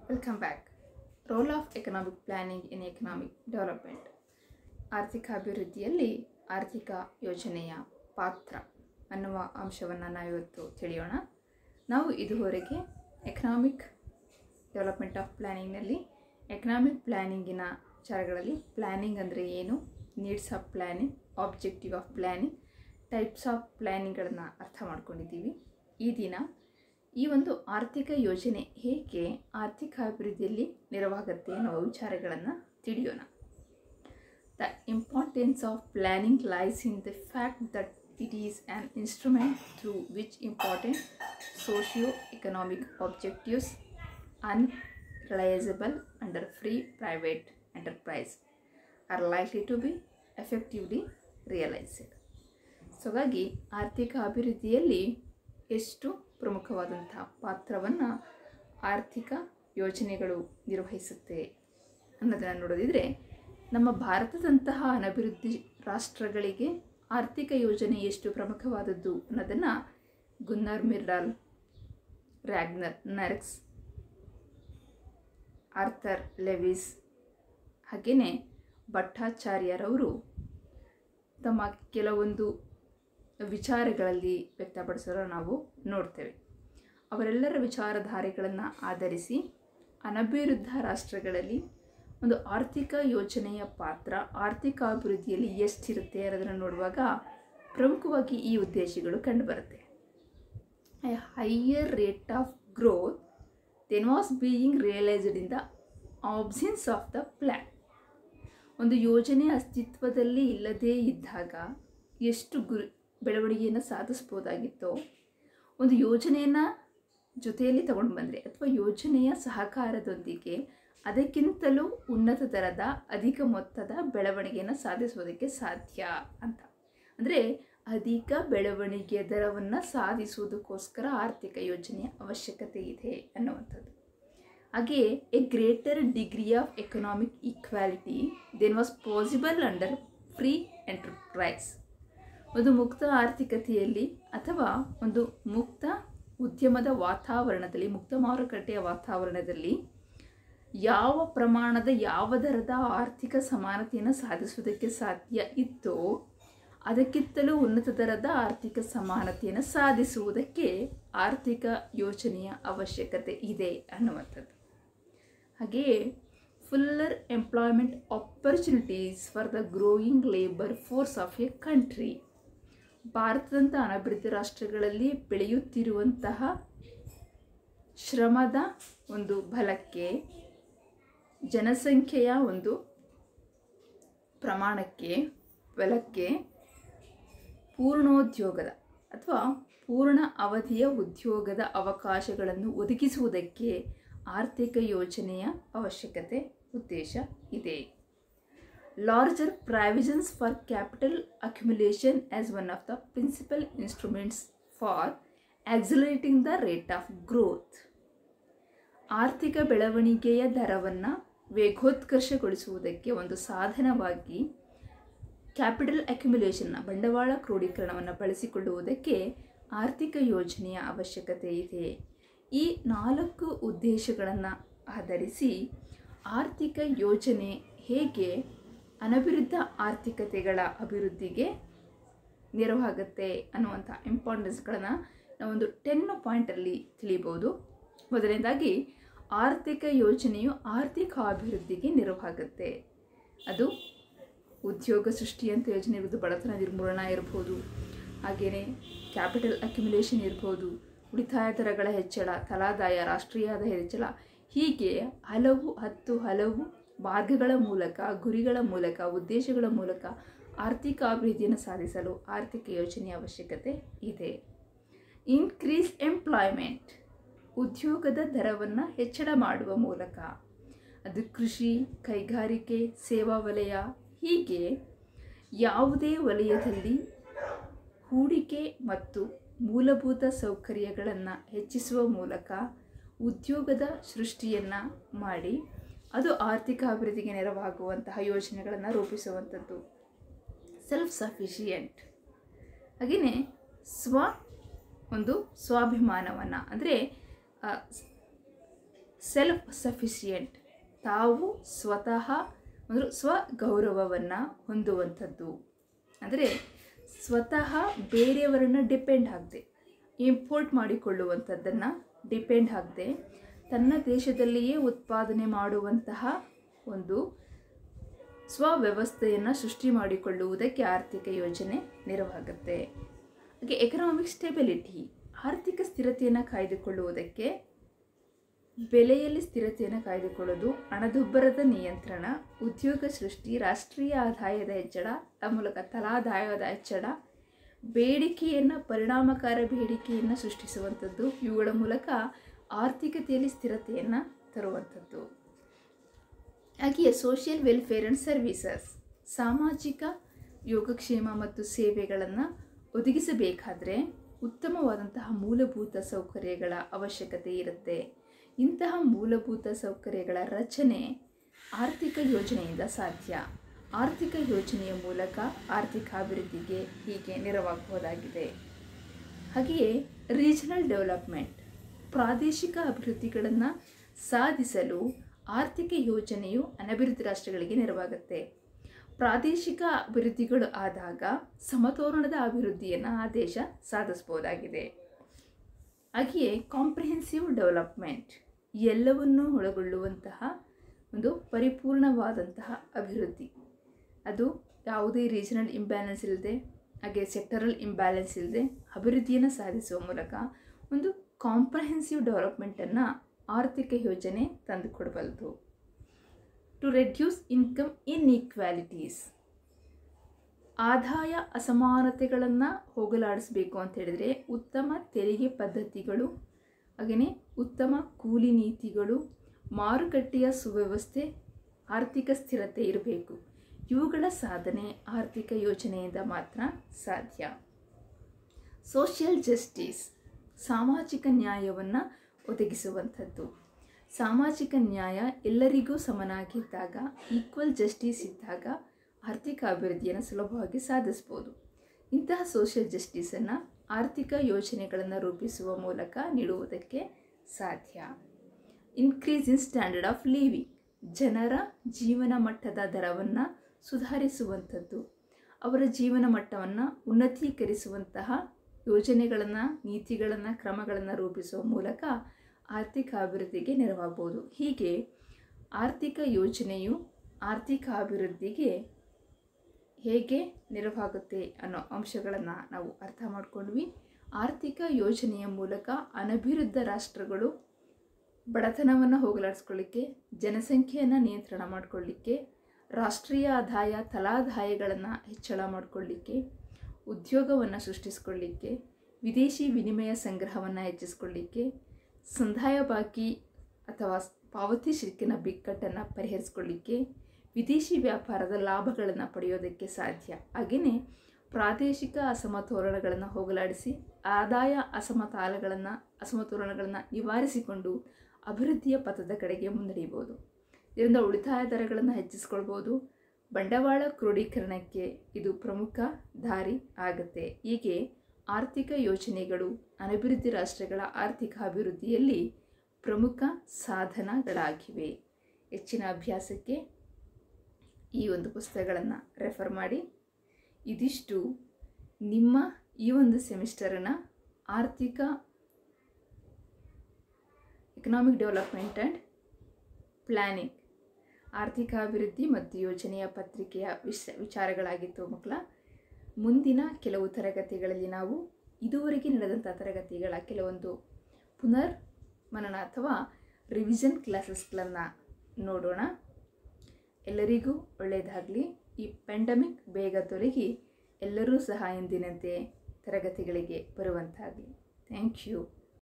Welcome back role of economic planning in economic development ಆರ್ಥಿಕ ಅಭಿವೃದ್ಧಿಯಲ್ಲಿ ಆರ್ಥಿಕ ಯೋಜನೆಯ ಪಾತ್ರ ಅನ್ನುವ ಅಂಶವನ್ನು ನಾವಿವತ್ತು ತಿಳಿಯೋಣ ನಾವು ಇದುವರೆಗೆ ಎಕನಾಮಿಕ್ ಡೆವಲಪ್ಮೆಂಟ್ ಆಫ್ ಪ್ಲ್ಯಾನಿಂಗ್ನಲ್ಲಿ ಎಕನಾಮಿಕ್ ಪ್ಲ್ಯಾನಿಂಗಿನ ವಿಚಾರಗಳಲ್ಲಿ ಪ್ಲ್ಯಾನಿಂಗ್ ಅಂದರೆ ಏನು needs of planning objective of planning types of ಪ್ಲ್ಯಾನಿಂಗ್ಗಳನ್ನು ಅರ್ಥ ಮಾಡ್ಕೊಂಡಿದ್ದೀವಿ ಈ ದಿನ ಈ ಒಂದು ಆರ್ಥಿಕ ಯೋಜನೆ ಹೇಗೆ ಆರ್ಥಿಕ ಅಭಿವೃದ್ಧಿಯಲ್ಲಿ ನೆರವಾಗುತ್ತೆ ಅನ್ನುವ ವಿಚಾರಗಳನ್ನು ತಿಳಿಯೋಣ the importance of planning lies in the fact that it is an instrument through which important socio economic objectives unrealizable under free private enterprise are likely to be effectively realized. So ಹಾಗಾಗಿ ಆರ್ಥಿಕ ಅಭಿವೃದ್ಧಿಯಲ್ಲಿ ಎಷ್ಟು ಪ್ರಮುಖವಾದಂತಹ ಪಾತ್ರವನ್ನು ಆರ್ಥಿಕ ಯೋಜನೆಗಳು ನಿರ್ವಹಿಸುತ್ತೆ ಅನ್ನೋದನ್ನು ನೋಡೋದಿದ್ರೆ ನಮ್ಮ ಭಾರತದಂತಹ ಅನಭಿವೃದ್ಧಿ ರಾಷ್ಟ್ರಗಳಿಗೆ ಆರ್ಥಿಕ ಯೋಜನೆ ಎಷ್ಟು ಪ್ರಮುಖವಾದದ್ದು ಅನ್ನೋದನ್ನು Gunnar Myrdal Ragnar Nurkse Arthur Lewis ಹಾಗೆಯೇ ಭಟ್ಟಾಚಾರ್ಯರವರು ತಮ್ಮ ಕೆಲವೊಂದು ವಿಚಾರಗಳಲ್ಲಿ ವ್ಯಕ್ತಪಡಿಸೋದನ್ನು ನಾವು ನೋಡ್ತೇವೆ ಅವರೆಲ್ಲರ ವಿಚಾರಧಾರೆಗಳನ್ನು ಆಧರಿಸಿ ಅನಭಿವೃದ್ಧ ರಾಷ್ಟ್ರಗಳಲ್ಲಿ ಒಂದು ಆರ್ಥಿಕ ಯೋಜನೆಯ ಪಾತ್ರ ಆರ್ಥಿಕ ಅಭಿವೃದ್ಧಿಯಲ್ಲಿ ಎಷ್ಟಿರುತ್ತೆ ಅನ್ನೋದನ್ನು ನೋಡುವಾಗ ಪ್ರಮುಖವಾಗಿ ಈ ಉದ್ದೇಶಗಳು ಕಂಡುಬರುತ್ತೆ a higher rate of growth than was being realized in the absence of the plan ಒಂದು ಯೋಜನೆ ಅಸ್ತಿತ್ವದಲ್ಲಿ ಇಲ್ಲದೇ ಇದ್ದಾಗ ಎಷ್ಟು ಗುರಿ ಬೆಳವಣಿಗೆಯನ್ನು ಸಾಧಿಸ್ಬೋದಾಗಿತ್ತೋ ಒಂದು ಯೋಜನೆಯನ್ನು ಜೊತೆಯಲ್ಲಿ ತಗೊಂಡು ಬಂದರೆ ಅಥವಾ ಯೋಜನೆಯ ಸಹಕಾರದೊಂದಿಗೆ ಅದಕ್ಕಿಂತಲೂ ಉನ್ನತ ದರದ ಅಧಿಕ ಮೊತ್ತದ ಬೆಳವಣಿಗೆಯನ್ನು ಸಾಧಿಸೋದಕ್ಕೆ ಸಾಧ್ಯ ಅಂತ ಅಂದರೆ ಅಧಿಕ ಬೆಳವಣಿಗೆಯ ದರವನ್ನು ಸಾಧಿಸುವುದಕ್ಕೋಸ್ಕರ ಆರ್ಥಿಕ ಯೋಜನೆಯ ಅವಶ್ಯಕತೆ ಇದೆ ಅನ್ನುವಂಥದ್ದು ಹಾಗೆಯೇ a greater degree of economic equality than was possible under free enterprise ಒಂದು ಮುಕ್ತ ಆರ್ಥಿಕತೆಯಲ್ಲಿ ಅಥವಾ ಒಂದು ಮುಕ್ತ ಉದ್ಯಮದ ವಾತಾವರಣದಲ್ಲಿ ಮುಕ್ತ ಮಾರುಕಟ್ಟೆಯ ವಾತಾವರಣದಲ್ಲಿ ಯಾವ ಪ್ರಮಾಣದ ಯಾವ ದರದ ಆರ್ಥಿಕ ಸಮಾನತೆಯನ್ನು ಸಾಧಿಸುವುದಕ್ಕೆ ಸಾಧ್ಯ ಇತ್ತೋ ಅದಕ್ಕಿಂತಲೂ ಉನ್ನತ ದರದ ಆರ್ಥಿಕ ಸಮಾನತೆಯನ್ನು ಸಾಧಿಸುವುದಕ್ಕೆ ಆರ್ಥಿಕ ಯೋಜನೆಯ ಅವಶ್ಯಕತೆ ಇದೆ ಅನ್ನುವಂಥದ್ದು ಹಾಗೆಯೇ fuller employment opportunities for the growing labour force of a country ಭಾರತದಂಥ ಅನಭಿವೃದ್ಧಿ ರಾಷ್ಟ್ರಗಳಲ್ಲಿ ಬೆಳೆಯುತ್ತಿರುವಂತಹ ಶ್ರಮದ ಒಂದು ಬಲಕ್ಕೆ ಜನಸಂಖ್ಯೆಯ ಒಂದು ಪ್ರಮಾಣಕ್ಕೆ ಬಲಕ್ಕೆ ಪೂರ್ಣೋದ್ಯೋಗದ ಅಥವಾ ಪೂರ್ಣ ಅವಧಿಯ ಉದ್ಯೋಗದ ಅವಕಾಶಗಳನ್ನು ಒದಗಿಸುವುದಕ್ಕೆ ಆರ್ಥಿಕ ಯೋಜನೆಯ ಅವಶ್ಯಕತೆ ಉದ್ದೇಶ ಇದೆ larger provisions for capital accumulation as one of the principal instruments for accelerating the rate of growth ಆರ್ಥಿಕ ಬೆಳವಣಿಗೆಯ ದರವನ್ನು ವೇಗೋತ್ಕರ್ಷಗೊಳಿಸುವುದಕ್ಕೆ ಒಂದು ಸಾಧನವಾಗಿ ಕ್ಯಾಪಿಟಲ್ ಅಕ್ಯುಮುಲೇಷನ್ನ ಬಂಡವಾಳ ಕ್ರೋಢೀಕರಣವನ್ನು ಬಳಸಿಕೊಳ್ಳುವುದಕ್ಕೆ ಆರ್ಥಿಕ ಯೋಜನೆಯ ಅವಶ್ಯಕತೆ ಇದೆ ಈ ನಾಲ್ಕು ಉದ್ದೇಶಗಳನ್ನು ಆಧರಿಸಿ ಆರ್ಥಿಕ ಯೋಜನೆ ಹೇಗೆ ಅನಭಿವೃದ್ಧ ಆರ್ಥಿಕತೆಗಳ ಅಭಿವೃದ್ಧಿಗೆ ನೆರವಾಗುತ್ತೆ ಅನ್ನುವಂಥ ಇಂಪಾರ್ಟೆನ್ಸ್ಗಳನ್ನು ನಾವೊಂದು ಟೆನ್ ಪಾಯಿಂಟಲ್ಲಿ ತಿಳಿಬೋದು ಮೊದಲನೇದಾಗಿ ಆರ್ಥಿಕ ಯೋಜನೆಯು ಆರ್ಥಿಕ ಅಭಿವೃದ್ಧಿಗೆ ನೆರವಾಗುತ್ತೆ ಅದು ಉದ್ಯೋಗ ಸೃಷ್ಟಿ ಅಂತ ಯೋಜನೆ ಇರ್ಬೋದು ಬಡತನ ನಿರ್ಮೂಲನ ಇರ್ಬೋದು ಹಾಗೆಯೇ ಕ್ಯಾಪಿಟಲ್ ಅಕ್ಯುಮುಲೇಷನ್ ಇರ್ಬೋದು ಉಳಿತಾಯ ದರಗಳ ಹೆಚ್ಚಳ ತಲಾದಾಯ ರಾಷ್ಟ್ರೀಯ ಆದಾಯ ಹೆಚ್ಚಳ ಹೀಗೆ ಹಲವು ಹತ್ತು ಹಲವು ಮಾರ್ಗಗಳ ಮೂಲಕ ಗುರಿಗಳ ಮೂಲಕ ಉದ್ದೇಶಗಳ ಮೂಲಕ ಆರ್ಥಿಕ ಅಭಿವೃದ್ಧಿಯನ್ನು ಸಾಧಿಸಲು ಆರ್ಥಿಕ ಯೋಜನೆಯ ಅವಶ್ಯಕತೆ ಇದೆ ಇನ್ಕ್ರೀಸ್ ಎಂಪ್ಲಾಯ್ಮೆಂಟ್ ಉದ್ಯೋಗದ ದರವನ್ನು ಹೆಚ್ಚಳ ಮಾಡುವ ಮೂಲಕ ಅದು ಕೃಷಿ ಕೈಗಾರಿಕೆ ಸೇವಾ ವಲಯ ಹೀಗೆ ಯಾವುದೇ ವಲಯದಲ್ಲಿ ಹೂಡಿಕೆ ಮತ್ತು ಮೂಲಭೂತ ಸೌಕರ್ಯಗಳನ್ನು ಹೆಚ್ಚಿಸುವ ಮೂಲಕ ಉದ್ಯೋಗದ ಸೃಷ್ಟಿಯನ್ನು ಮಾಡಿ ಅದು ಆರ್ಥಿಕ ಅಭಿವೃದ್ಧಿಗೆ ನೆರವಾಗುವಂತಹ ಯೋಜನೆಗಳನ್ನು ರೂಪಿಸುವಂಥದ್ದು ಸೆಲ್ಫ್ ಸಫಿಷಿಯೆಂಟ್ ಹಾಗೆಯೇ ಸ್ವ ಒಂದು ಸ್ವಾಭಿಮಾನವನ್ನು ಅಂದರೆ ಸೆಲ್ಫ್ ಸಫಿಷಿಯೆಂಟ್ ತಾವು ಸ್ವತಃ ಅಂದರೆ ಸ್ವಗೌರವವನ್ನು ಹೊಂದುವಂಥದ್ದು ಅಂದರೆ ಸ್ವತಃ ಬೇರೆಯವರನ್ನು ಡಿಪೆಂಡ್ ಆಗದೆ ಇಂಪೋರ್ಟ್ ಮಾಡಿಕೊಳ್ಳುವಂಥದ್ದನ್ನು ಡಿಪೆಂಡ್ ಆಗದೆ ತನ್ನ ದೇಶದಲ್ಲಿಯೇ ಉತ್ಪಾದನೆ ಮಾಡುವಂತಹ ಒಂದು ಸ್ವವ್ಯವಸ್ಥೆಯನ್ನು ಸೃಷ್ಟಿ ಮಾಡಿಕೊಳ್ಳುವುದಕ್ಕೆ ಆರ್ಥಿಕ ಯೋಜನೆ ನೆರವಾಗುತ್ತೆ ಹಾಗೆ ಎಕನಾಮಿಕ್ ಸ್ಟೆಬಿಲಿಟಿ ಆರ್ಥಿಕ ಸ್ಥಿರತೆಯನ್ನು ಕಾಯ್ದುಕೊಳ್ಳುವುದಕ್ಕೆ ಬೆಲೆಯಲ್ಲಿ ಸ್ಥಿರತೆಯನ್ನು ಕಾಯ್ದುಕೊಳ್ಳೋದು ಹಣದುಬ್ಬರದ ನಿಯಂತ್ರಣ ಉದ್ಯೋಗ ಸೃಷ್ಟಿ ರಾಷ್ಟ್ರೀಯ ಆದಾಯದ ಹೆಚ್ಚಳ ಆ ಮೂಲಕ ತಲಾದಾಯದ ಹೆಚ್ಚಳ ಬೇಡಿಕೆಯನ್ನು ಪರಿಣಾಮಕಾರ ಬೇಡಿಕೆಯನ್ನು ಸೃಷ್ಟಿಸುವಂಥದ್ದು ಇವುಗಳ ಮೂಲಕ ಆರ್ಥಿಕತೆಯಲ್ಲಿ ಸ್ಥಿರತೆಯನ್ನು ತರುವಂಥದ್ದು ಹಾಗೆಯೇ ಸೋಷಿಯಲ್ ವೆಲ್ಫೇರ್ ಆ್ಯಂಡ್ ಸರ್ವೀಸಸ್ ಸಾಮಾಜಿಕ ಯೋಗಕ್ಷೇಮ ಮತ್ತು ಸೇವೆಗಳನ್ನು ಒದಗಿಸಬೇಕಾದ್ರೆ ಉತ್ತಮವಾದಂತಹ ಮೂಲಭೂತ ಸೌಕರ್ಯಗಳ ಅವಶ್ಯಕತೆ ಇರುತ್ತೆ ಇಂತಹ ಮೂಲಭೂತ ಸೌಕರ್ಯಗಳ ರಚನೆ ಆರ್ಥಿಕ ಯೋಜನೆಯಿಂದ ಸಾಧ್ಯ ಆರ್ಥಿಕ ಯೋಜನೆಯ ಮೂಲಕ ಆರ್ಥಿಕ ಅಭಿವೃದ್ಧಿಗೆ ಹೀಗೆ ನೆರವಾಗಬಹುದಾಗಿದೆ ಹಾಗೆಯೇ ರೀಜನಲ್ ಡೆವಲಪ್ಮೆಂಟ್ ಪ್ರಾದೇಶಿಕ ಅಭಿವೃದ್ಧಿಗಳನ್ನು ಸಾಧಿಸಲು ಆರ್ಥಿಕ ಯೋಜನೆಯು ಅನಭಿವೃದ್ಧಿ ರಾಷ್ಟ್ರಗಳಿಗೆ ನೆರವಾಗುತ್ತೆ ಪ್ರಾದೇಶಿಕ ಅಭಿವೃದ್ಧಿಗಳು ಆದಾಗ ಸಮತೋಲನದ ಅಭಿವೃದ್ಧಿಯನ್ನು ಆ ದೇಶ ಸಾಧಿಸ್ಬೋದಾಗಿದೆ ಹಾಗೆಯೇ ಕಾಂಪ್ರಿಹೆನ್ಸಿವ್ ಡೆವಲಪ್ಮೆಂಟ್ ಎಲ್ಲವನ್ನೂ ಒಳಗೊಳ್ಳುವಂತಹ ಒಂದು ಪರಿಪೂರ್ಣವಾದಂತಹ ಅಭಿವೃದ್ಧಿ ಅದು ಯಾವುದೇ ರೀಜನಲ್ ಇಂಬ್ಯಾಲೆನ್ಸ್ ಇಲ್ಲದೆ ಹಾಗೆ ಸೆಕ್ಟರಲ್ ಇಂಬ್ಯಾಲೆನ್ಸ್ ಇಲ್ಲದೆ ಅಭಿವೃದ್ಧಿಯನ್ನು ಸಾಧಿಸುವ ಮೂಲಕ ಒಂದು ಕಾಂಪ್ರಹೆನ್ಸಿವ್ ಡೆವಲಪ್ಮೆಂಟನ್ನು ಆರ್ಥಿಕ ಯೋಜನೆ ತಂದುಕೊಡಬಲ್ಲದು ಟು ರೆಡ್ಯೂಸ್ ಇನ್ಕಮ್ ಇನ್ಇಕ್ವಾಲಿಟೀಸ್ ಆದಾಯ ಅಸಮಾನತೆಗಳನ್ನು ಹೋಗಲಾಡಿಸಬೇಕು ಅಂತ ಹೇಳಿದರೆ ಉತ್ತಮ ತೆರಿಗೆ ಪದ್ಧತಿಗಳು ಹಾಗೆಯೇ ಉತ್ತಮ ಕೂಲಿ ನೀತಿಗಳು ಮಾರುಕಟ್ಟೆಯ ಸುವ್ಯವಸ್ಥೆ ಆರ್ಥಿಕ ಸ್ಥಿರತೆ ಇರಬೇಕು ಇವುಗಳ ಸಾಧನೆ ಆರ್ಥಿಕ ಯೋಜನೆಯಿಂದ ಮಾತ್ರ ಸಾಧ್ಯ ಸೋಷಿಯಲ್ ಜಸ್ಟಿಸ್ ಸಾಮಾಜಿಕ ನ್ಯಾಯವನ್ನು ಒದಗಿಸುವಂಥದ್ದು ಸಾಮಾಜಿಕ ನ್ಯಾಯ ಎಲ್ಲರಿಗೂ ಸಮನಾಗಿದ್ದಾಗ ಈಕ್ವಲ್ ಜಸ್ಟಿಸ್ ಇದ್ದಾಗ ಆರ್ಥಿಕ ಅಭಿವೃದ್ಧಿಯನ್ನು ಸುಲಭವಾಗಿ ಸಾಧಿಸ್ಬೋದು ಇಂತಹ ಸೋಷಿಯಲ್ ಜಸ್ಟಿಸನ್ನು ಆರ್ಥಿಕ ಯೋಜನೆಗಳನ್ನು ರೂಪಿಸುವ ಮೂಲಕ ನೀಡುವುದಕ್ಕೆ ಸಾಧ್ಯ increase in standard of living ಜನರ ಜೀವನ ಮಟ್ಟದ ದರವನ್ನು ಸುಧಾರಿಸುವಂಥದ್ದು ಅವರ ಜೀವನ ಮಟ್ಟವನ್ನು ಉನ್ನತೀಕರಿಸುವಂತಹ ಯೋಜನೆಗಳನ್ನು ನೀತಿಗಳನ್ನು ಕ್ರಮಗಳನ್ನು ರೂಪಿಸುವ ಮೂಲಕ ಆರ್ಥಿಕ ಅಭಿವೃದ್ಧಿಗೆ ನೆರವಾಗ್ಬೋದು ಹೀಗೆ ಆರ್ಥಿಕ ಯೋಜನೆಯು ಆರ್ಥಿಕ ಅಭಿವೃದ್ಧಿಗೆ ಹೇಗೆ ನೆರವಾಗುತ್ತೆ ಅನ್ನೋ ಅಂಶಗಳನ್ನು ನಾವು ಅರ್ಥ ಮಾಡ್ಕೊಂಡ್ವಿ ಆರ್ಥಿಕ ಯೋಜನೆಯ ಮೂಲಕ ಅನಭಿವೃದ್ಧ ರಾಷ್ಟ್ರಗಳು ಬಡತನವನ್ನು ಹೋಗಲಾಡಿಸ್ಕೊಳ್ಳಿಕ್ಕೆ ಜನಸಂಖ್ಯೆಯನ್ನು ನಿಯಂತ್ರಣ ಮಾಡಿಕೊಳ್ಳಿಕ್ಕೆ ರಾಷ್ಟ್ರೀಯ ಆದಾಯ ತಲಾದಾಯಗಳನ್ನು ಹೆಚ್ಚಳ ಮಾಡಿಕೊಳ್ಳಿಕ್ಕೆ ಉದ್ಯೋಗವನ್ನು ಸೃಷ್ಟಿಸ್ಕೊಳ್ಳಿಕ್ಕೆ ವಿದೇಶಿ ವಿನಿಮಯ ಸಂಗ್ರಹವನ್ನು ಹೆಚ್ಚಿಸ್ಕೊಳ್ಳಿಕ್ಕೆ ಸಂದಾಯ ಬಾಕಿ ಅಥವಾ ಪಾವತಿ ಶಿರ್ಕಿನ ಬಿಕ್ಕಟ್ಟನ್ನು ಪರಿಹರಿಸ್ಕೊಳ್ಳಿಕ್ಕೆ ವಿದೇಶಿ ವ್ಯಾಪಾರದ ಲಾಭಗಳನ್ನು ಪಡೆಯೋದಕ್ಕೆ ಸಾಧ್ಯ ಹಾಗೆಯೇ ಪ್ರಾದೇಶಿಕ ಅಸಮತೋಲನಗಳನ್ನು ಹೋಗಲಾಡಿಸಿ ಆದಾಯ ಅಸಮತಾಲಗಳನ್ನು ಅಸಮತೋಲನಗಳನ್ನು ನಿವಾರಿಸಿಕೊಂಡು ಅಭಿವೃದ್ಧಿಯ ಪಥದ ಕಡೆಗೆ ಮುನ್ನಡೆಯಬಹುದು ಇದರಿಂದ ಉಳಿತಾಯ ದರಗಳನ್ನು ಹೆಚ್ಚಿಸ್ಕೊಳ್ಬೋದು ಬಂಡವಾಳ ಕ್ರೋಢೀಕರಣಕ್ಕೆ ಇದು ಪ್ರಮುಖ ದಾರಿ ಆಗುತ್ತೆ ಹೀಗೆ ಆರ್ಥಿಕ ಯೋಜನೆಗಳು ಅನಭಿವೃದ್ಧಿ ರಾಷ್ಟ್ರಗಳ ಆರ್ಥಿಕ ಅಭಿವೃದ್ಧಿಯಲ್ಲಿ ಪ್ರಮುಖ ಸಾಧನಗಳಾಗಿವೆ ಹೆಚ್ಚಿನ ಅಭ್ಯಾಸಕ್ಕೆ ಈ ಒಂದು ಪುಸ್ತಕಗಳನ್ನು ರೆಫರ್ ಮಾಡಿ ಇದಿಷ್ಟು ನಿಮ್ಮ ಈ ಒಂದು ಸೆಮಿಸ್ಟರನ್ನು ಆರ್ಥಿಕ ಎಕನಾಮಿಕ್ ಡೆವಲಪ್ಮೆಂಟ್ ಆ್ಯಂಡ್ ಪ್ಲ್ಯಾನಿಂಗ್ ಆರ್ಥಿಕ ಅಭಿವೃದ್ಧಿ ಮತ್ತು ಯೋಜನೆಯ ಪತ್ರಿಕೆಯ ವಿಷ ವಿಚಾರಗಳಾಗಿತ್ತು ಮಕ್ಕಳ ಮುಂದಿನ ಕೆಲವು ತರಗತಿಗಳಲ್ಲಿ ನಾವು ಇದುವರೆಗೆ ನಡೆದಂಥ ತರಗತಿಗಳ ಕೆಲವೊಂದು ಪುನರ್ ಮನನ ಅಥವಾ ರಿವಿಷನ್ ಕ್ಲಾಸಸ್ಗಳನ್ನು ನೋಡೋಣ ಎಲ್ಲರಿಗೂ ಒಳ್ಳೆಯದಾಗಲಿ ಈ ಪೆಂಡಮಿಕ್ ಬೇಗ ತೊಲಗಿ ಎಲ್ಲರೂ ಸಹ ಎಂದಿನಂತೆ ತರಗತಿಗಳಿಗೆ ಬರುವಂತಾಗಲಿ ಥ್ಯಾಂಕ್ ಯು